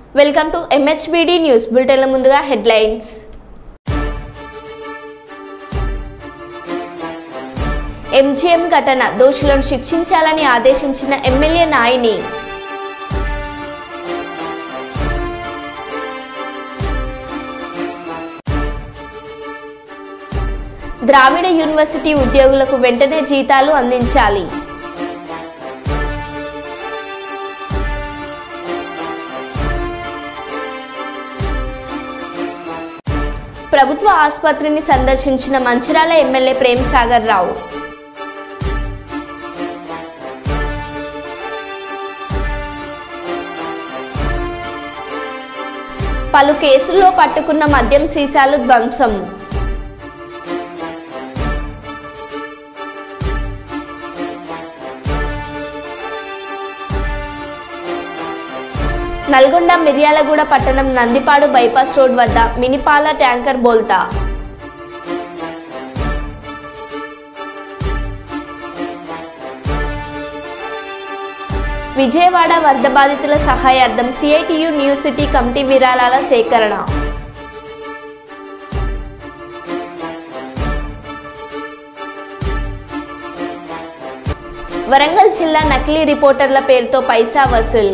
Welcome to MHBD news బులెటిన్ల ముందుగా headlines MGM ఘటన దోషులను శిక్షించాలని ఆదేశించిన ఎమ్మెల్యే నాయిని ద్రావిడ యూనివర్సిటీ ఉద్యోగులకు వెంటనే జీతాలు అందించాలి ప్రభుత్వ ఆసుపత్రిని సందర్శించిన మంచిరాల ఎమ్మెల్యే ప్రేమ్ సాగర్ రావు పలు కేసుల్లో పట్టుకున్న మద్యం సీసాలు ధ్వంసం నల్గొండ మిర్యాలగూడ పట్టణం నందిపాడు బైపాస్ రోడ్ వద్ద మినిపాల ట్యాంకర్ బోల్తా విజయవాడ వరద బాధితుల సహాయార్థం సిఐటియు న్యూ సిటీ కమిటీ విరాళాల సేకరణ వరంగల్ జిల్లా నకిలీ రిపోర్టర్ల పేరుతో పైసా వసూలు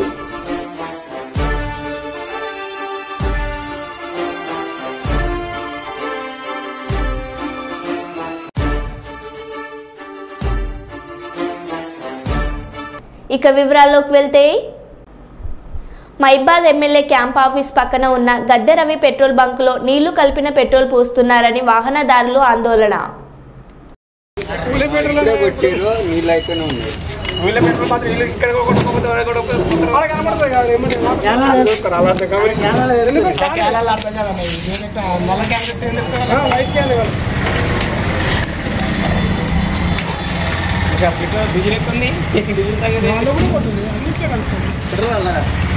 ఇక వివరాల్లోకి వెళ్తే మైబాద్ ఎమ్మెల్యే క్యాంప్ ఆఫీస్ పక్కన ఉన్న గద్దె రవి పెట్రోల్ బంకులో నీళ్లు కలిపిన పెట్రోల్ పోస్తున్నారని వాహనదారులు ఆందోళన ఇప్పుడే కొట్టారు నీళ్ళు అయితేనే ఉన్నాయి ఊళ్ళో పెట్రోల్ మాత్రం ఇల్లు ఇక్కడ ఒకటి ఒకటి ఒకటి ఒకటి ఒకటి వాళ్ళకి కనబడుతుంది కదా, ఏమంటే మాకు అలా అర్థం కావాలి. ఎందుకు? ఆ, వైట్ క్యాన్ ఇవ్వాలి. దాంట్లో కూడా పోతుంది. అందుకే కలుపుతుంది.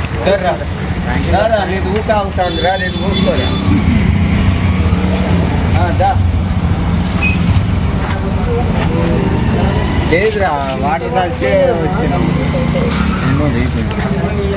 రా నేను ఊట అవుతాను రా నేను పోసుకోరా ఆ, దా లేదురా వాటర్ దాల్చే వచ్చినాం ఎన్నో అయిపోయింది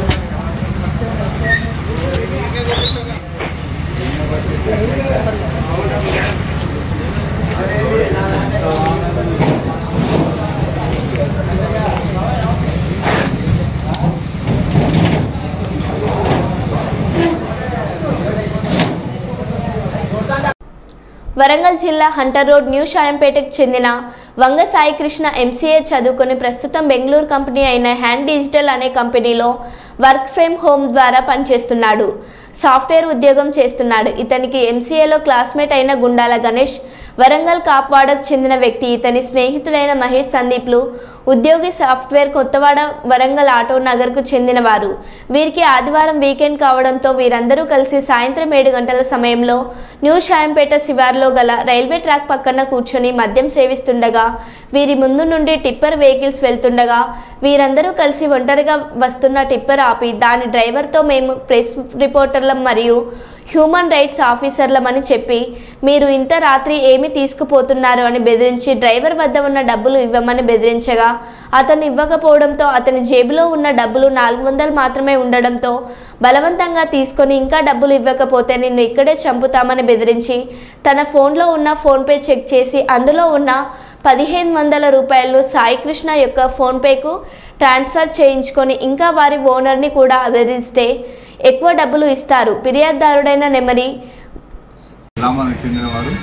వరంగల్ జిల్లా హంటర్ రోడ్ న్యూ షాయంపేటకు చెందిన వంగ సాయి కృష్ణ ఎంసీఏ చదువుకొని ప్రస్తుతం బెంగళూరు కంపెనీ అయిన హ్యాండ్ డిజిటల్ అనే కంపెనీలో వర్క్ ఫ్రమ్ హోమ్ ద్వారా పనిచేస్తున్నాడు సాఫ్ట్వేర్ ఉద్యోగం చేస్తున్నాడు ఇతనికి ఎంసీఏలో క్లాస్మేట్ అయిన గుండాల గణేష్ వరంగల్ కాప్వాడకు చెందిన వ్యక్తి ఇతని స్నేహితుడైన మహేష్ సందీప్లు ఉద్యోగి సాఫ్ట్వేర్ కొత్తవాడ వరంగల్ ఆటో నగర్కు చెందినవారు వీరికి ఆదివారం వీకెండ్ కావడంతో వీరందరూ కలిసి సాయంత్రం ఏడు గంటల సమయంలో న్యూ షాయంపేట శివార్లో గల రైల్వే ట్రాక్ పక్కన కూర్చొని మద్యం సేవిస్తుండగా వీరి ముందు నుండి టిప్పర్ వెహికల్స్ వెళ్తుండగా వీరందరూ కలిసి ఒంటరిగా వస్తున్న టిప్పర్ ఆపి దాని డ్రైవర్తో మేము ప్రెస్ రిపోర్టర్లం మరియు హ్యూమన్ రైట్స్ ఆఫీసర్లమని చెప్పి మీరు ఇంత రాత్రి ఏమి తీసుకుపోతున్నారు అని బెదిరించి డ్రైవర్ వద్ద ఉన్న డబ్బులు ఇవ్వమని బెదిరించగా అతను ఇవ్వకపోవడంతో అతని జేబులో ఉన్న డబ్బులు నాలుగు వందలు మాత్రమే ఉండడంతో బలవంతంగా తీసుకొని ఇంకా డబ్బులు ఇవ్వకపోతే నిన్ను ఇక్కడే చంపుతామని బెదిరించి తన ఫోన్లో ఉన్న ఫోన్పే చెక్ చేసి అందులో ఉన్న పదిహేను వందల రూపాయలను సాయికృష్ణ యొక్క ఫోన్పేకు ట్రాన్స్ఫర్ చేయించుకొని ఇంకా వారి ఓనర్ని కూడా బెదిరిస్తే ఎక్కువ డబ్బులు ఇస్తారు ఫిర్యాదుదారుడైన నెమరి గ్రామానికి చెందినవాడు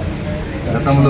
గతంలో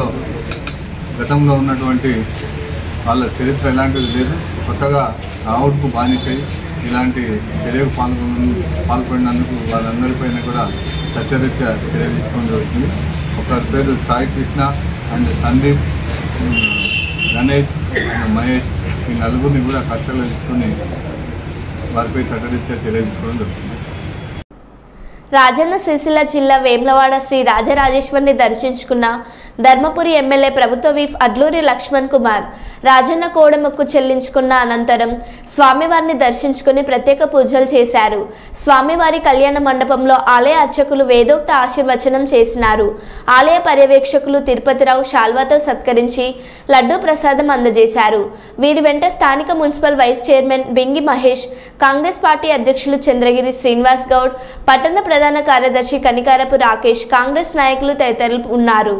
గతంలో ఉన్నటువంటి వాళ్ళ చరిత్ర ఎలాంటిది లేదు కొత్తగా రావుడుకు బానిసై ఇలాంటి చర్యకు పాల్గొన పాల్పడినందుకు వాళ్ళందరిపైన కూడా సత్యరీత్యా చర్య తీసుకోవడం జరుగుతుంది ఒకరి పేరు Sai Krishna and Sandeep um, Ganesh and Mahesh ఈ నలుగురిని కూడా కక్షలో తీసుకొని వారిపై చట్టరీత్యా చర్య తీసుకోవడం జరుగుతుంది రాజన్న సిరిసిల్ల జిల్లా వేములవాడ శ్రీ రాజరాజేశ్వరిని దర్శించుకున్న ధర్మపురి ఎమ్మెల్యే ప్రభుత్వ వీఫ్ అడ్లూరి లక్ష్మణ్ కుమార్ రాజన్న కోడెముక్కు చెల్లించుకున్న అనంతరం స్వామివారిని దర్శించుకుని ప్రత్యేక పూజలు చేశారు స్వామివారి కళ్యాణ మండపంలో ఆలయ అర్చకులు వేదోక్త ఆశీర్వచనం చేసినారు ఆలయ పర్యవేక్షకులు తిరుపతిరావు శాల్వాతో సత్కరించి లడ్డూ ప్రసాదం అందజేశారు వీరి వెంట స్థానిక municipal vice chairman Bingi Mahesh Congress party అధ్యక్షులు చంద్రగిరి శ్రీనివాస్ గౌడ్ పట్టణ ప్రధాన కార్యదర్శి కనికారపు రాకేష్ కాంగ్రెస్ నాయకులు తదితరులు ఉన్నారు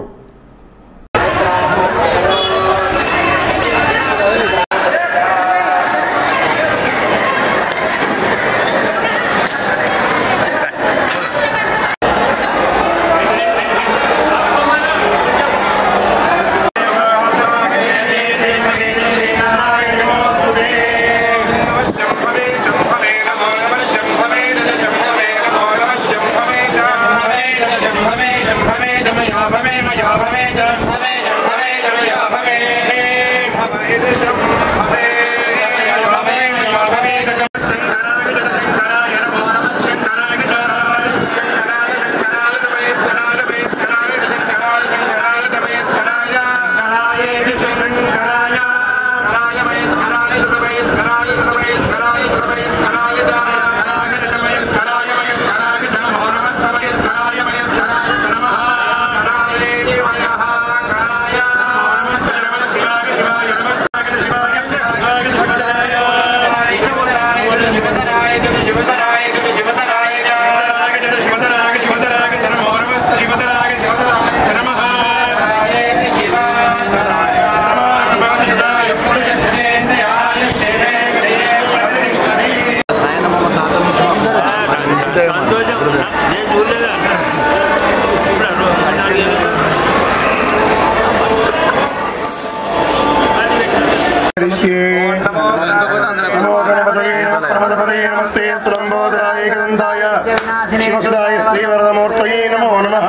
నేను చూడలేదు అక్కడ ఇప్పుడు అడు- అడిగాను. నమో గణపతయే ప్రమదపతయే నమస్తే స్తులంబోదరాయ గంధాయ శివసుదాయ శ్రీవరదమూర్తయే నమో నమః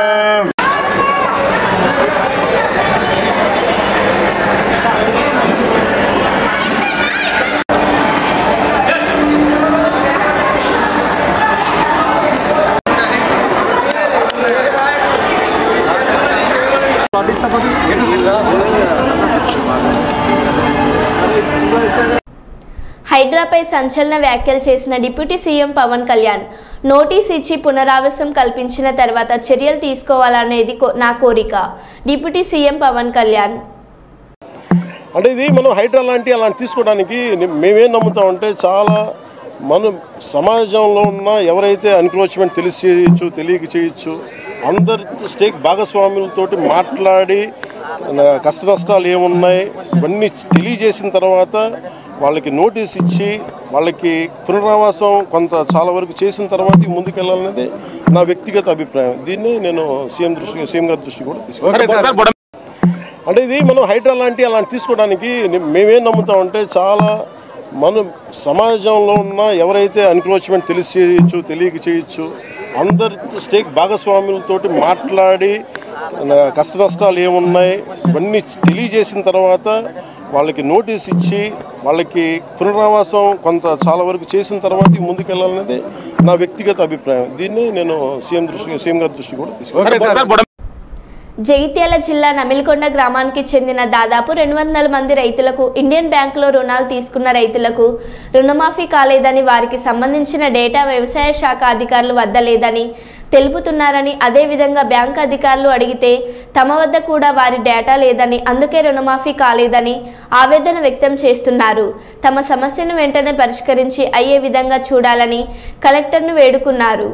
హైడ్రాపై సంచలన వ్యాఖ్యలు చేసిన deputy CM Pawan Kalyan notice ఇచ్చి పునరావాసం కల్పించిన తర్వాత చర్యలు తీసుకోవాలనేది కో- నా కోరిక డిప్యూటీ సీఎం పవన్ కళ్యాణ్ అంటే ఇది మనం హైడ్రా లాంటి అలాంటి తీసుకోవడానికి ని- మేమేం నమ్ముతామంటే చాలా మనం సమాజంలో ఉన్న ఎవరైతే ఎన్క్రోచ్మెంట్ తెలిసి చేయొచ్చు తెలియక చేయొచ్చు అందరి స్టేక్ భాగస్వాములతోటి మాట్లాడి నా కష్ట నష్టాలు ఏమున్నాయి ఇవన్నీ తెలియజేసిన తర్వాత వాళ్ళకి నోటీస్ ఇచ్చి వాళ్ళకి పునరావాసం కొంత చాలా వరకు చేసిన తర్వాత ముందుకెళ్ళాలనేది నా వ్యక్తిగత అభిప్రాయం దీన్ని నేను సీఎం దృష్టి సీఎం గారి దృష్టి కూడా తీసుకున్నాను అంటే ఇది మనం హైడ్రా లాంటి అలాంటి తీసుకోవడానికి ని- మేమేం నమ్ముతామంటే చాలా మనం సమాజంలో ఉన్న ఎవరైతే ఎన్క్రోచ్మెంట్ తెలిసి చేయొచ్చు తెలియక చేయొచ్చు అందరి స్టేక్ భాగస్వాములతోటి మాట్లాడి నా కష్ట నష్టాలు ఏమున్నాయి ఇవన్నీ తెలియజేసిన తర్వాత వాళ్ళకి నోటీస్ ఇచ్చి వాళ్ళకి పునరావాసం కొంత చాలా వరకు చేసిన తర్వాత ముందుకెళ్ళాలనేది నా వ్యక్తిగత అభిప్రాయం దీన్ని నేను సీఎం దృష్టి సీఎం గారి దృష్టి కూడా తీసుకున్నాను జగిత్యాల జిల్లా నమిలికొండ గ్రామానికి చెందిన దాదాపు రెండు వందల మంది రైతులకు ఇండియన్ బ్యాంకులో రుణాలు తీసుకున్న రైతులకు రుణమాఫీ కాలేదని వారికి సంబంధించిన డేటా వ్యవసాయ శాఖ అధికారులు వద్ద లేదని తెలుపుతున్నారని అదేవిధంగా బ్యాంక్ అధికారులు అడిగితే తమ వద్ద కూడా వారి డేటా లేదని అందుకే రుణమాఫీ కాలేదని ఆవేదన వ్యక్తం చేస్తున్నారు తమ సమస్యను వెంటనే పరిష్కరించి అయ్యే విధంగా చూడాలని కలెక్టర్ను వేడుకున్నారు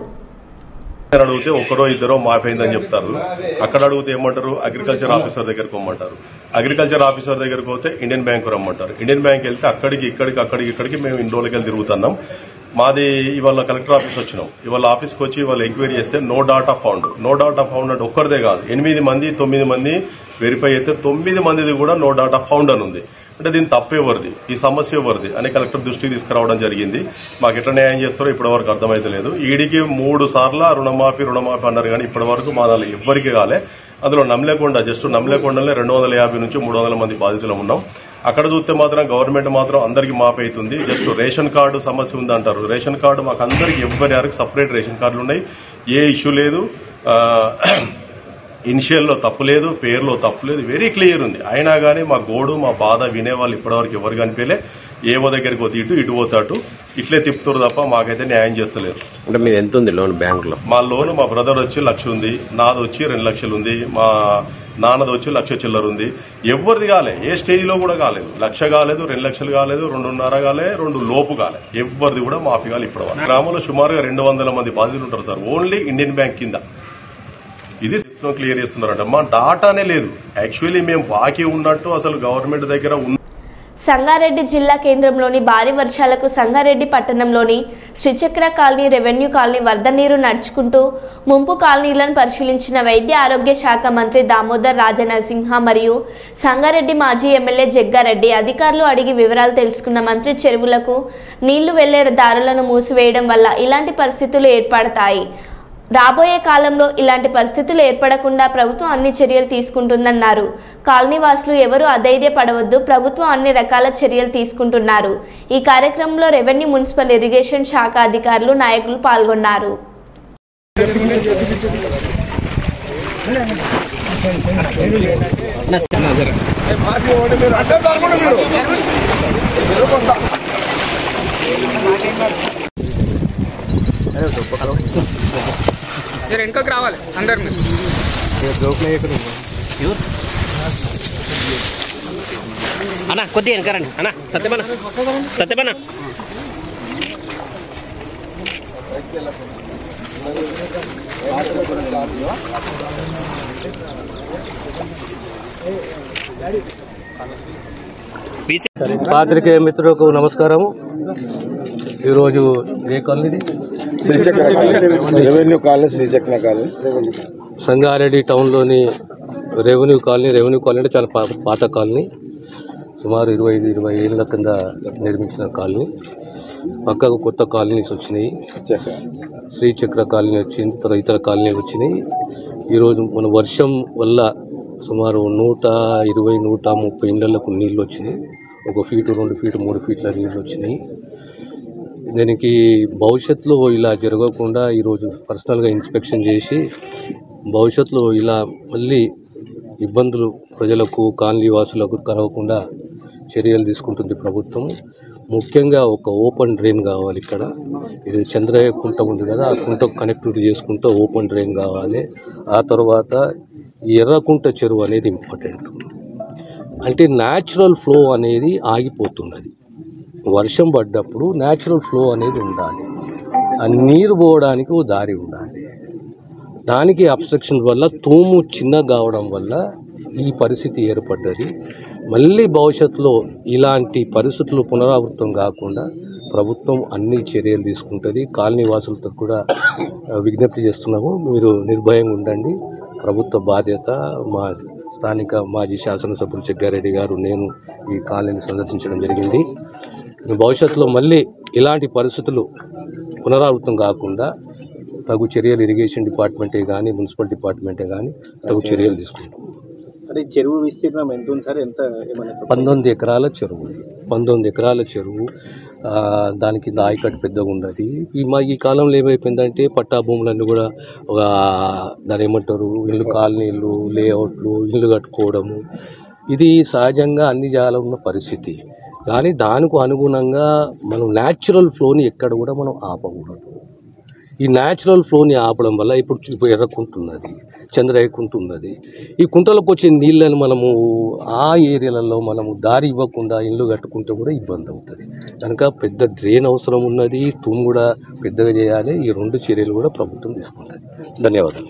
దగ్గర అడిగితే ఒకరో ఇద్దరో మాపైందని చెప్తారు అక్కడ అడిగితే ఏమంటారు అగ్రికల్చర్ ఆఫీసర్ దగ్గరకు రమ్మంటారు అగ్రికల్చర్ ఆఫీసర్ దగ్గరకు పోతే ఇండియన్ బ్యాంక్ రమ్మంటారు ఇండియన్ బ్యాంక్ వెళ్తే అక్కడికి ఇక్కడికి అక్కడికి ఇక్కడికి మేము ఇన్ని రోజులకి వెళ్ళి తిరుగుతున్నాం మాది ఇవాళ కలెక్టర్ ఆఫీస్ వచ్చినాం ఇవాళ ఆఫీస్కి వచ్చి ఇవాళ ఎంక్వైరీ చేస్తే no data found no data found అంటే ఒక్కరిదే కాదు ఎనిమిది మంది తొమ్మిది మంది వెరిఫై అయితే తొమ్మిది మందిది కూడా నో డాటా ఫౌండ్ అని ఉంది అంటే దీని తప్పు ఎవరిది ఈ సమస్య ఎవరిది అని కలెక్టర్ దృష్టికి తీసుకురావడం జరిగింది మాకు ఎట్లా న్యాయం చేస్తారో ఇప్పటి వరకు అర్థమైతలేదు ఈడికి మూడు సార్లు రుణమాఫీ రుణమాఫీ అన్నారు కానీ ఇప్పటి వరకు మా దానిలో ఎవ్వరికి కాలే అందులో నమ్మలేకుండా జస్ట్ నమ్మలేకుండానే రెండు వందల యాభై నుంచి మూడు వందల మంది బాధితులు ఉన్నాం అక్కడ చూస్తే మాత్రం గవర్నమెంట్ మాత్రం అందరికి మాఫ్ అవుతుంది జస్ట్ రేషన్ కార్డు సమస్య ఉంది అంటారు రేషన్ కార్డు మాకు అందరికి ఎవరి వరకు సపరేట్ రేషన్ కార్డులు ఉన్నాయి ఏ ఇష్యూ లేదు ఆ, ఇనిషియల్లో తప్పు లేదు పేరులో తప్పు లేదు వెరీ క్లియర్ ఉంది అయినా కానీ మా గోడు మా బాధ వినేవాళ్ళు ఇప్పటివరకు ఎవరు కనిపించలే ఏవో దగ్గరికి పోతే ఇటు ఇటు పోతే అటు ఇట్లే తిప్పుతారు తప్ప మాకైతే న్యాయం చేస్తలేరు అంటే మీరు ఎంత ఉంది లోన్ బ్యాంకులో మా లోన్ మా బ్రదర్ వచ్చి లక్ష ఉంది నాది వచ్చి రెండు లక్షలు ఉంది మా నాన్నది వచ్చి లక్ష చిల్లర ఉంది ఎవరిది కాలే ఏ స్టేజ్లో కూడా కాలేదు లక్ష కాలేదు రెండు లక్షలు కాలేదు రెండున్నర కాలే రెండు లోపు కాలే ఎవరిది కూడా మాఫీ కాలే ఇప్పటి వరకు గ్రామంలో సుమారుగా రెండు వందల మంది బాధితులు ఉంటారు సార్ ఓన్లీ ఇండియన్ బ్యాంక్ కింద ఇది సిస్టమ్ క్లియర్ చేస్తున్నారంట మా డాటానే లేదు యాక్చువల్లీ మేము బాకీ ఉన్నట్టు అసలు గవర్నమెంట్ దగ్గర ఉన్న సంగారెడ్డి జిల్లా కేంద్రంలోని భారీ వర్షాలకు సంగారెడ్డి పట్టణంలోని శ్రీచక్ర కాలనీ రెవెన్యూ కాలనీ వరద నీరు నడుచుకుంటూ ముంపు కాలనీలను పరిశీలించిన వైద్య ఆరోగ్య శాఖ మంత్రి దామోదర్ రాజనరసింహ మరియు సంగారెడ్డి మాజీ ఎమ్మెల్యే జగ్గారెడ్డి అధికారులు అడిగి వివరాలు తెలుసుకున్న మంత్రి చెరువులకు నీళ్లు వెళ్లే దారులను మూసివేయడం వల్ల ఇలాంటి పరిస్థితులు ఏర్పడతాయి రాబోయే కాలంలో ఇలాంటి పరిస్థితులు ఏర్పడకుండా ప్రభుత్వం అన్ని చర్యలు తీసుకుంటుందన్నారు కాలనీ వాసులు ఎవరూ అధైర్యపడవద్దు ప్రభుత్వం అన్ని రకాల చర్యలు తీసుకుంటున్నారు ఈ కార్యక్రమంలో రెవెన్యూ మున్సిపల్ ఇరిగేషన్ శాఖ అధికారులు నాయకులు పాల్గొన్నారు జర వెనుకకు రావాలి అందరు మీరు అన్న కొద్దిగా వెనకరండి అన్న సత్యమన్న సత్యమన్న పాత్రికేయ మిత్రులకు నమస్కారము ఈరోజు ఏ కాలనీది Srichakra revenue colony Srichakra colony Sangareddy టౌన్లోని రెవెన్యూ కాలనీ రెవెన్యూ కాలనీ అంటే చాలా పా- పాత కాలనీ సుమారు ఇరవై ఐదు ఇరవై ఏళ్ళ కింద నిర్మించిన కాలనీ పక్కకు కొత్త కాలనీస్ వచ్చినాయి శ్రీచక్ర శ్రీచక్ర కాలనీ వచ్చింది తర్వాత ఇతర కాలనీ వచ్చినాయి ఈరోజు మన వర్షం వల్ల సుమారు నూట ఇరవై నూట ముప్పై ఇళ్ళకు నీళ్ళు వచ్చినాయి ఒక ఫీటు రెండు ఫీటు మూడు ఫీట్ల నీళ్ళు వచ్చినాయి దీనికి భవిష్యత్తులో ఇలా జరగకుండా ఈరోజు పర్సనల్గా ఇన్స్పెక్షన్ చేసి భవిష్యత్తులో ఇలా మళ్ళీ ఇబ్బందులు ప్రజలకు కాలనీ వాసులకు కలగకుండా చర్యలు తీసుకుంటుంది ప్రభుత్వం ముఖ్యంగా ఒక ఓపెన్ డ్రైన్ కావాలి ఇక్కడ ఇది చంద్రయ్య కుంట ఉంది కదా ఆ కుంటకు కనెక్టివిటీ చేసుకుంటూ ఓపెన్ డ్రైన్ కావాలి ఆ తర్వాత ఈ ఎర్రకుంట చెరువు అనేది ఇంపార్టెంట్ అంటే న్యాచురల్ ఫ్లో అనేది ఆగిపోతున్నది వర్షం పడ్డప్పుడు న్యాచురల్ ఫ్లో అనేది ఉండాలి ఆ నీరు పోవడానికి ఓ దారి ఉండాలి దానికి అబ్స్ట్రక్షన్ వల్ల తూము చిన్న కావడం వల్ల ఈ పరిస్థితి ఏర్పడ్డది మళ్ళీ భవిష్యత్తులో ఇలాంటి పరిస్థితులు పునరావృతం కాకుండా ప్రభుత్వం అన్ని చర్యలు తీసుకుంటుంది కాలనీ వాసులతో కూడా ఆ, విజ్ఞప్తి చేస్తున్నాము మీరు నిర్భయంగా ఉండండి ప్రభుత్వ బాధ్యత మా స్థానిక మాజీ శాసనసభ్యులు జగ్గారెడ్డి గారు నేను ఈ కాలనీని సందర్శించడం జరిగింది భవిష్యత్తులో మళ్ళీ ఇలాంటి పరిస్థితులు పునరావృతం కాకుండా తగు చర్యలు ఇరిగేషన్ డిపార్ట్మెంటే కానీ మున్సిపల్ డిపార్ట్మెంటే కానీ తగు చర్యలు తీసుకుంటాం అంటే చెరువు విస్తీర్ణం ఎంత ఉంది సార్ ఎంత ఏమైనా పంతొమ్మిది ఎకరాల చెరువు పంతొమ్మిది ఎకరాల చెరువు ఆ, దాని కింద ఆయకట్టు పెద్దగా ఉన్నది ఈ మా ఈ కాలంలో ఏమైపోయిందంటే పట్టా భూములన్నీ కూడా ఒక దాని ఏమంటారు ఇల్లు కాలనీలు లేఅవుట్లు ఇల్లు కట్టుకోవడము ఇది సహజంగా అన్ని జాగాలో ఉన్న పరిస్థితి కానీ దానికి అనుగుణంగా మనం న్యాచురల్ ఫ్లోని ఎక్కడ కూడా మనం ఆపకూడదు ఈ న్యాచురల్ ఫ్లోని ఆపడం వల్ల ఇప్పుడు చూ- ఇప్పుడు ఎర్రకుంటున్నది చంద్రయ్య కుంట ఉన్నది ఈ కుంటలకు వచ్చే నీళ్ళని మనము ఆ ఏరియాలలో మనము దారి ఇవ్వకుండా ఇల్లు కట్టుకుంటే కూడా ఇబ్బంది అవుతుంది కనుక పెద్ద డ్రైన్ అవసరం ఉన్నది తూము కూడా పెద్దగా చేయాలి ఈ రెండు చర్యలు కూడా ప్రభుత్వం తీసుకుంటుంది ధన్యవాదాలు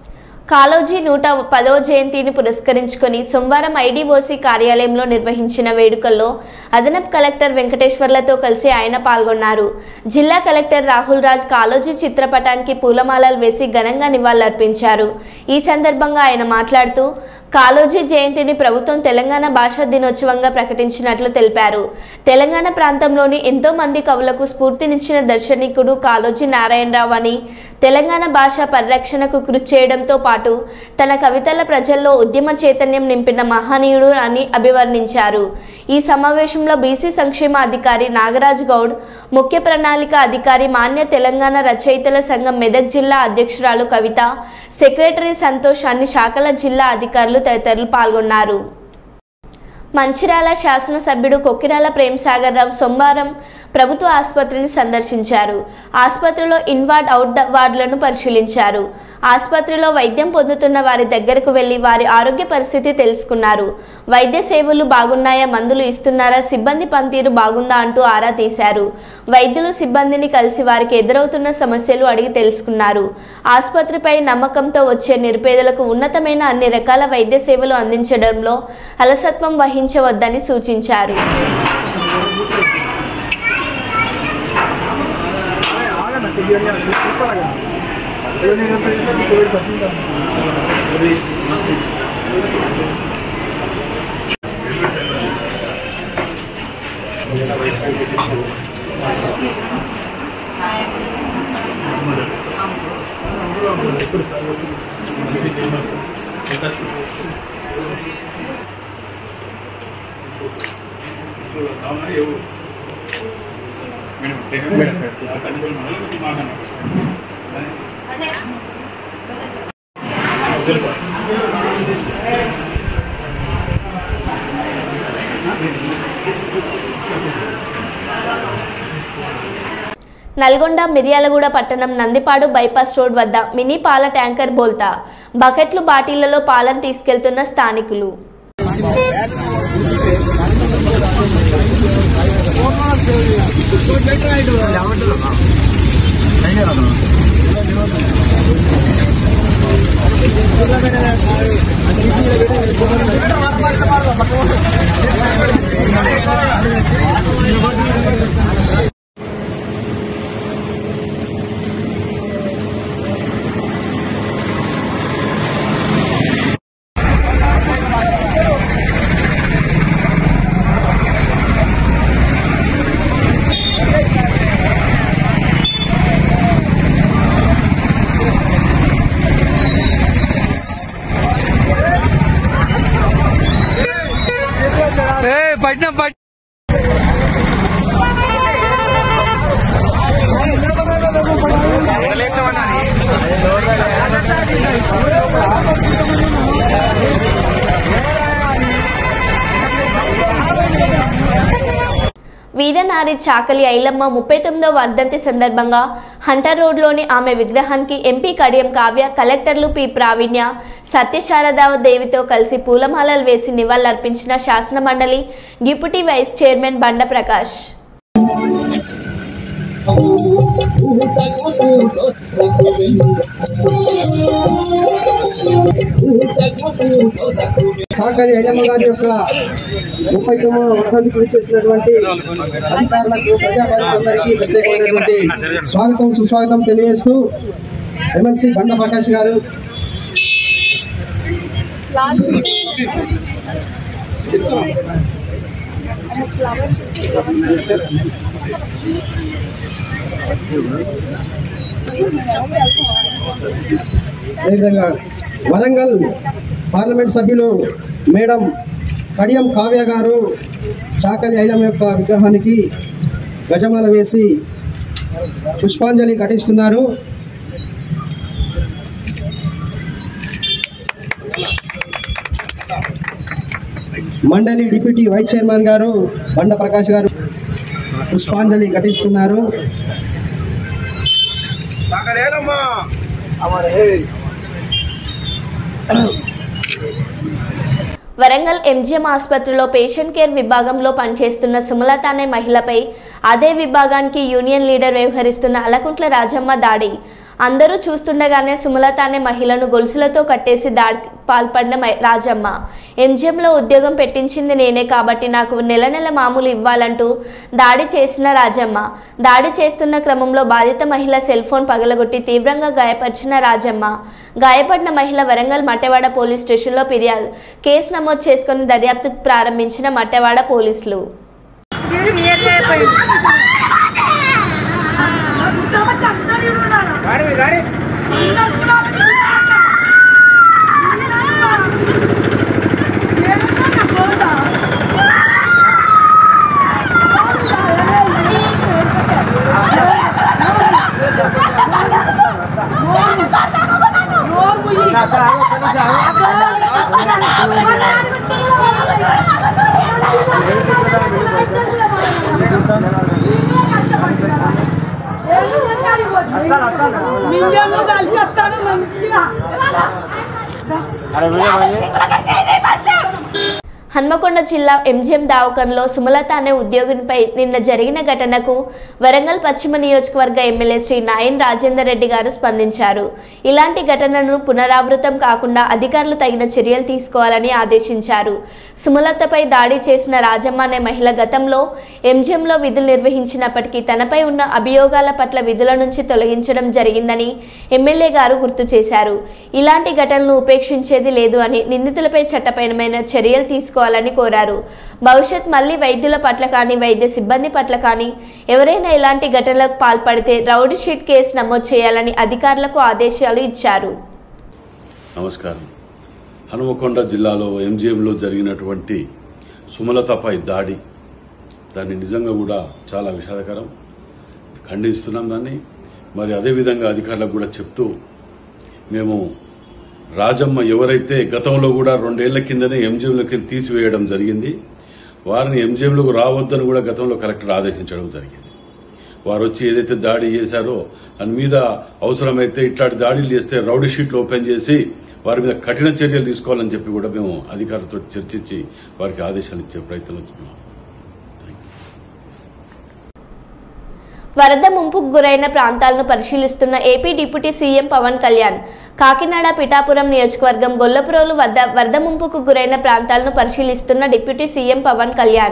కాలోజీ నూట పదవ జయంతిని పురస్కరించుకొని సోమవారం ఐడీఓసీ కార్యాలయంలో నిర్వహించిన వేడుకల్లో అదనపు కలెక్టర్ వెంకటేశ్వర్లతో కలిసి ఆయన పాల్గొన్నారు జిల్లా కలెక్టర్ రాహుల్ రాజ్ కాలోజీ చిత్రపటానికి పూలమాలలు వేసి ఘనంగా నివాళులర్పించారు ఈ సందర్భంగా ఆయన మాట్లాడుతూ కాలోజీ జయంతిని ప్రభుత్వం తెలంగాణ భాషా దినోత్సవంగా ప్రకటించినట్లు తెలిపారు తెలంగాణ ప్రాంతంలోని ఎంతో మంది కవులకు స్ఫూర్తినిచ్చిన దర్శనికుడు కాలోజీ నారాయణరావు అని తెలంగాణ భాష పరిరక్షణకు కృషి చేయడంతో పాటు తన కవితల ప్రజల్లో ఉద్యమ చైతన్యం నింపిన మహనీయుడు అని అభివర్ణించారు ఈ సమావేశంలో బీసీ సంక్షేమ అధికారి నాగరాజ్ గౌడ్ ముఖ్య ప్రణాళిక అధికారి మాన్య తెలంగాణ రచయితల సంఘం మెదక్ జిల్లా అధ్యక్షురాలు కవిత సెక్రటరీ సంతోష్ అన్ని శాఖల జిల్లా అధికారులు తదితరులు పాల్గొన్నారు మంచిర్యాల శాసనసభ్యుడు కొక్కిరాల ప్రేమ్సాగర్ రావు సోమవారం ప్రభుత్వ ఆసుపత్రిని సందర్శించారు ఆసుపత్రిలో ఇన్వార్డ్ అవుట్ వార్డులను పరిశీలించారు ఆసుపత్రిలో వైద్యం పొందుతున్న వారి దగ్గరకు వెళ్లి వారి ఆరోగ్య పరిస్థితి తెలుసుకున్నారు వైద్య సేవలు బాగున్నాయా మందులు ఇస్తున్నారా సిబ్బంది పనితీరు బాగుందా అంటూ ఆరా తీశారు వైద్యులు సిబ్బందిని కలిసి వారికి ఎదురవుతున్న సమస్యలు అడిగి తెలుసుకున్నారు ఆసుపత్రిపై నమ్మకంతో వచ్చే నిరుపేదలకు ఉన్నతమైన అన్ని రకాల వైద్య సేవలు అందించడంలో అలసత్వం వహించవద్దని సూచించారు నల్గొండ మిర్యాలగూడ పట్టణం నందిపాడు బైపాస్ రోడ్ వద్ద మినీ పాల ట్యాంకర్ బోల్తా బకెట్లు బాటిళ్లలో పాలను తీసుకెళ్తున్న స్థానికులు పట్టిన పట్టి వీరనారి చాకలి ఐలమ్మ ముప్పై తొమ్మిదవ వర్ధంతి సందర్భంగా హంటర్ రోడ్లోని ఆమె విగ్రహానికి ఎంపీ కడియం కావ్య కలెక్టర్లు పి ప్రావీణ్య సత్యశారదావ దేవితో కలిసి పూలమాలలు వేసి నివాళులర్పించిన శాసన మండలి డిప్యూటీ వైస్ చైర్మన్ బండ ప్రకాష్ సాకలి ఐలమ్మ గారి యొక్క ముప్పై తొమ్మిది వర్ధంతికి విచ్చేసినటువంటి అధికారులకు ప్రజాప్రతినిధులందరికీ ప్రత్యేకమైనటువంటి స్వాగతం సుస్వాగతం తెలియజేస్తూ ఎమ్మెల్సీ బండ ప్రకాష్ గారు అదేవిధంగా వరంగల్ పార్లమెంట్ సభ్యులు మేడం కడియం కావ్య గారు చాకలి ఐలం యొక్క విగ్రహానికి గజమాల వేసి పుష్పాంజలి ఘటిస్తున్నారు మండలి డిప్యూటీ వైస్ చైర్మన్ గారు బండ ప్రకాష్ గారు పుష్పాంజలి ఘటిస్తున్నారు వరంగల్ ఎంజిఎం ఆసుపత్రిలో పేషెంట్ కేర్ విభాగంలో పనిచేస్తున్న సుమలత అనే మహిళపై అదే విభాగానికి యూనియన్ లీడర్ వ్యవహరిస్తున్న అలకుంట్ల రాజమ్మ దాడి అందరూ చూస్తుండగానే సుమలత అనే మహిళను గొలుసులతో కట్టేసి దాడికి పాల్పడిన మై- రాజమ్మ ఎంజిఎంలో ఉద్యోగం పెట్టించింది నేనే కాబట్టి నాకు నెల నెల మామూలు ఇవ్వాలంటూ దాడి చేసిన రాజమ్మ దాడి చేస్తున్న క్రమంలో బాధిత మహిళ సెల్ ఫోన్ పగలగొట్టి తీవ్రంగా గాయపరిచిన రాజమ్మ గాయపడిన మహిళ వరంగల్ మట్టెవాడ పోలీస్ స్టేషన్లో ఫిర్యాదు కేసు నమోదు చేసుకుని దర్యాప్తు ప్రారంభించిన మట్టెవాడ పోలీసులు గాడి గాడి మింగేళ్ళు కలిసి వస్తాను మంచిగా హన్మకొండ జిల్లా ఎంజిఎం దావకంలో సుమలత అనే ఉద్యోగినిపై నిన్న జరిగిన ఘటనకు వరంగల్ పశ్చిమ నియోజకవర్గ ఎమ్మెల్యే శ్రీ నాయన్ రాజేందర్ రెడ్డి గారు స్పందించారు ఇలాంటి ఘటనలను పునరావృతం కాకుండా అధికారులు తగిన చర్యలు తీసుకోవాలని ఆదేశించారు సుమలతపై దాడి చేసిన రాజమ్మ అనే మహిళ గతంలో ఎంజిఎంలో విధులు నిర్వహించినప్పటికీ తనపై ఉన్న అభియోగాల పట్ల విధుల నుంచి తొలగించడం జరిగిందని ఎమ్మెల్యే గారు గుర్తు చేశారు ఇలాంటి ఘటనలను ఉపేక్షించేది లేదు అని నిందితులపై చట్టపరమైన చర్యలు తీసుకోవాలని కోరారు భవిష్యత్ మళ్ళీ వైద్యుల పట్ల కానీ వైద్య సిబ్బంది పట్ల కానీ ఎవరైనా ఇలాంటి ఘటనలకు పాల్పడితే రౌడీ షీట్ కేసు నమోదు చేయాలని అధికారులకు ఆదేశాలు ఇచ్చారు నమస్కారం హనుమకొండ జిల్లాలో ఎంజిఎంలో జరిగినటువంటి సుమలతపై దాడి దాన్ని నిజంగా కూడా చాలా విషాదకరం ఖండిస్తున్నాం దాన్ని మరి అదేవిధంగా అధికారులకు కూడా చెప్తూ మేము రాజమ్మ ఎవరైతే గతంలో కూడా రెండేళ్ల కిందనే ఎంజిఎంలోకి తీసివేయడం జరిగింది వారిని ఎంజిఎంలోకి రావద్దని కూడా గతంలో కలెక్టర్ ఆదేశించడం జరిగింది వారు వచ్చి ఏదైతే దాడి చేశారో దాని మీద అవసరమైతే ఇట్లాంటి దాడులు చేస్తే రౌడీ షీట్లు ఓపెన్ చేసి వారి మీద కఠిన చర్యలు తీసుకోవాలని చెప్పి కూడా మేము అధికారులతో చర్చించి వారికి ఆదేశాలు ఇచ్చే ప్రయత్నం చేస్తున్నాం వరద ముంపుకు గురైన ప్రాంతాలను పరిశీలిస్తున్న AP deputy CM Pawan Kalyan Kakinada Pithapuram నియోజకవర్గం గొల్లపురోలు వద్ద వరద ముంపుకు గురైన ప్రాంతాలను పరిశీలిస్తున్న డిప్యూటీ సీఎం పవన్ కళ్యాణ్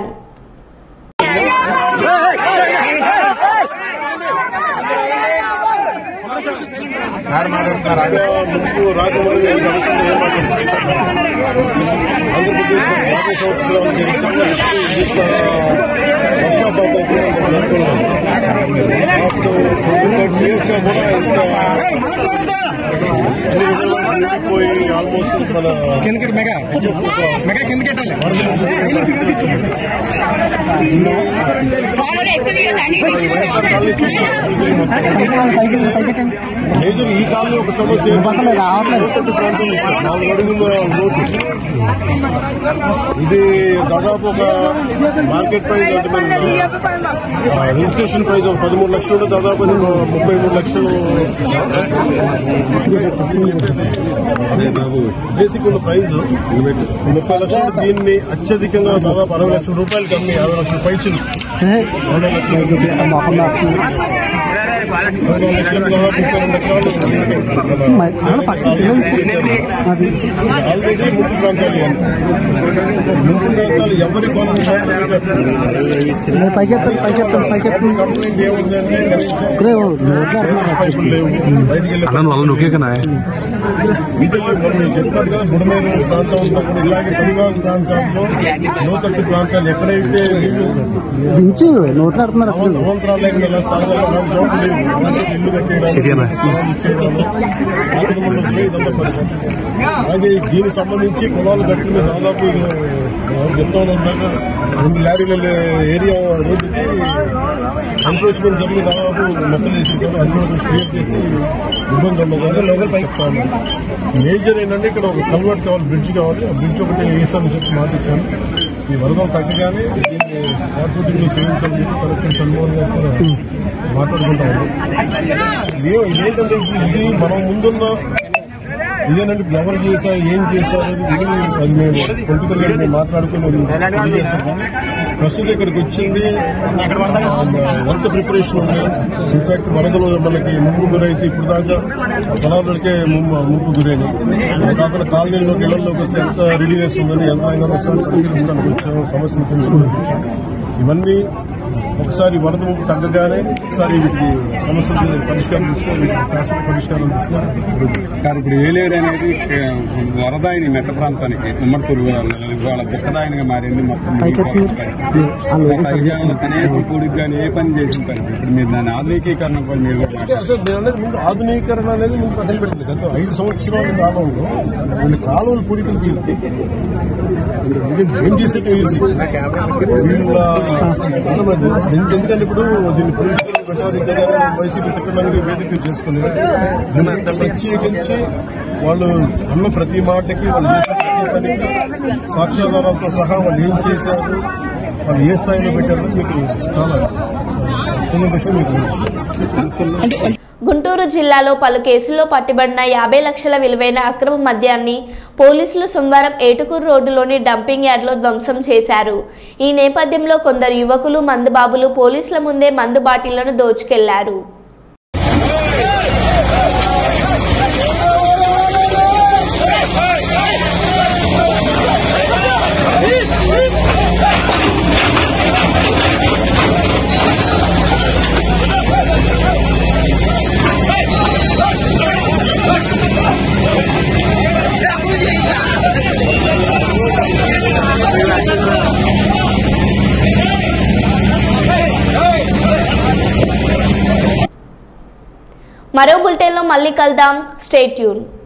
ముందు రాకముందు ఈ సమస్యలు ఏర్పడ్డాయి. ఆంధ్రప్రదేశ్ యాభై సంవత్సరాల చరిత్రలో ఇంత వర్షపాతం కూడా మనం అనుకున్నాం. లాస్ట్ ట్వంటీ థర్టీ ఇయర్స్ గా కూడా ఇంత అన్ని విధాలుగా మునిగిపోయి ఆల్మోస్ట్ మన కిందకి మెగా మెగా కిందకి మేజర్ ఈ కాలంలో ఒక సమస్య లోతట్టు ప్రాంతం నాలుగు అడుగుల లోతు ఇది దాదాపు ఒక మార్కెట్ ప్రైస్ అంటే మన ఆ, రిజిస్ట్రేషన్ ప్రైస్ ఒక పదమూడు లక్షలు ఉంటే దాదాపు అది ఒక ముప్పై మూడు లక్షలు అదే నాకు బేసిక్ ఉన్న ప్రైస్ ముప్పై లక్షలు దీన్ని అత్యధికంగా దాదాపు అరవై లక్షల రూపాయలకి అమ్మి అరవై లక్షల పైచులు అరవై లక్షల అరవై లక్షల దాదాపు ముప్పై రెండు ఎకరాలు ఆల్రెడీ ముంపు ప్రాంతాలు ఇవన్నీ. ముంపు ప్రాంతాలు ఎవరి కొన్ని కంప్లైంట్ ఏముందంటే పైపులు లేవు బయటికి వెళ్ళే ఇది మనం చెప్పాడు కదా బుడమేరు ప్రాంతం అంతా కూడా ఇలాగే పరివాహక ప్రాంతాల్లో లోతట్టు ప్రాంతాలు ఎక్కడైతే నీళ్లు దించు నోట్లాడుతున్నారు అవంతరాలు లేకుండా ఇలా సాధారణ అలాంటి చోట్లు లేవు అలాంటి ఇల్లు కట్టేయడానికి స్థలాలు ఇచ్చేయడము ఆక్రమణలు వచ్చే ఇదంతా పరిస్థితి అలాగే దీనికి సంబంధించి పొలాలు కట్టిన దాదాపు చెప్తా ఉన్నాక రెండు లారీల ఏరియా రోడ్డుకి ఎన్క్రోచ్మెంట్ జరిగి దాదాపు మొక్కలు వేసేసారు అది కూడా క్లియర్ చేసి ఇబ్బంది ఉండదని చెప్తాను మేజర్ ఏంటంటే ఇక్కడ ఒక కల్వర్ట్ కావాలి బ్రిడ్జ్ కావాలి ఆ బ్రిడ్జ్ ఒకటి వేసామని చెప్పి మాట ఇచ్చాను ఈ వరదలు తగ్గగానే దీన్ని వాటర్ చేయించాలని చెప్పి కలెక్టర్ సన్మోహన్ గారు కూడా మాట్లాడుకుంటాము ఇదే ఇదేంటంటే ఇప్పుడు ఇది మనం ముందున్న ఇదేనంటే ఎవరు చేశారు ఏం చేశారు అనేది ఇది అది మేము పొలిటికల్ గా మేము మాట్లాడుకుని తెలియజేస్తాం కానీ ప్రస్తుతం ఇక్కడికి వచ్చింది వరద ప్రిపరేషన్ ఉంది ఇన్ఫాక్ట్ వరదలు మనకి ముంపు గురైతే ఇప్పుడు దాకా పొలాలకే ముంపు గురైంది కాకుండా కాలనీలోకి ఇళ్లలోకి వస్తే ఎంత రెడీనెస్ ఉందని ఎంత అయినా ఒకసారి పరిశీలించడానికి వచ్చాము సమస్యను తెలుసుకోవడానికి వచ్చాము ఇవన్నీ ఒకసారి వరద ముంపు తగ్గగానే ఒకసారి వీటికి సమస్యలు పరిష్కారం తీసుకొని వీటికి శాశ్వత పరిష్కారం తీసుకొని సార్ ఇప్పుడు ఏలేరు అనేది ఏ, వరద అయిన మెట్ట ప్రాంతానికి ఉమ్మడిపూర్ ఇవాళ బుక్కదాయనగా మారింది మొత్తం మునిగిపోతున్న పరిస్థితి. గత ఐదేళ్లలో కనీసం కూడికి కానీ ఏ పని చేసిన పరిస్థితి ఇప్పుడు మీరు దాని ఆధునికీకరణ కూడా మీరు కూడా అంటే అసలు నేను అనేది ముందు ఆధునీకరణ అనేది ముందు పక్కన పెట్టింది గత ఐదు సంవత్సరాల కాలంలో రెండు కాలువలు పూడికలు తీరు ఏం చేసేట్టు ఈజీ వీళ్ళ ఎందు- ఎందుకంటే ఇప్పుడు దీన్ని పొలిటికల్ పెట్టారు కదా వైసీపీ తిట్టడానికి వేదిక చేసుకుని దీన్ని ప్రత్యేకించి వాళ్ళు అన్న ప్రతి మాటకి వాళ్ళు చేసిన ప్రతి పనికి సాక్ష్యాధారాలతో సహా వాళ్ళు ఏం చేశారు వాళ్ళు ఏ స్థాయిలో పెట్టారు మీకు చాలా చిన్న విషయం మీకు తెలుసు. గుంటూరు జిల్లాలో పలు కేసుల్లో పట్టుబడిన యాభై లక్షల విలువైన అక్రమ మద్యాన్ని పోలీసులు సోమవారం ఏటుకూరు రోడ్డులోని డంపింగ్ యార్డ్లో ధ్వంసం చేశారు ఈ నేపథ్యంలో కొందరు యువకులు మందుబాబులు పోలీసుల ముందే మందు బాటిళ్లను దోచుకెళ్లారు మరో బులెటిన్లో మళ్ళీ కలుద్దాం స్టేట్ ట్యూన్